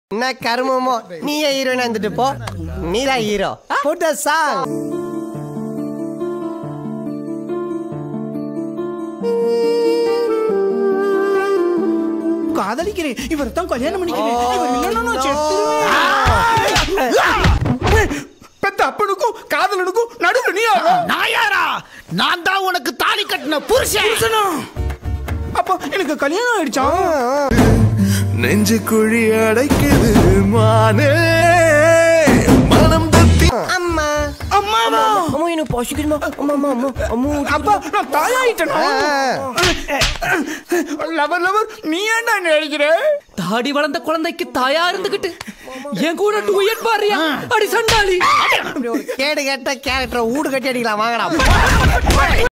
என்ன கருமமோ நீயே ஹீரோயின் வந்துட்டு போ நீதான் ஹீரோ புட் த சாங் காதலிக்கிறேன் இவர் தான் கல்யாணம் பண்ணிக்கிறேன் இவர் இல்லைன்னா நான் செத்துருவேன். பெத்த அப்பனுக்கும் காதலனுக்கும் நடுவுல நீ நான் யாரா நான் தான் உனக்கு தாலி கட்டின புருஷன் அப்போ எனக்கு கல்யாணம் ஆயிடுச்சா நெஞ்சு குழி அடைக்குது மானே மனம் தத்தி அம்மா அம்மாவா அம்மா எனக்கு பசிக்குதுமா அம்மா அம்மா அம்மா அம்மா அப்பா நான் தாயாயிட்டேனா லவர் லவர் நீ ஏன்டா என்ன அடிக்கிற தாடி வளர்ந்த குழந்தைக்கு தாயா இருந்துகிட்டு என் கூட டூ இயர் பாரியா அடி சண்டாளி கேடு கேட்ட கேரக்டர் ஊடு கட்டி அடிக்கலாம் வாங்கடா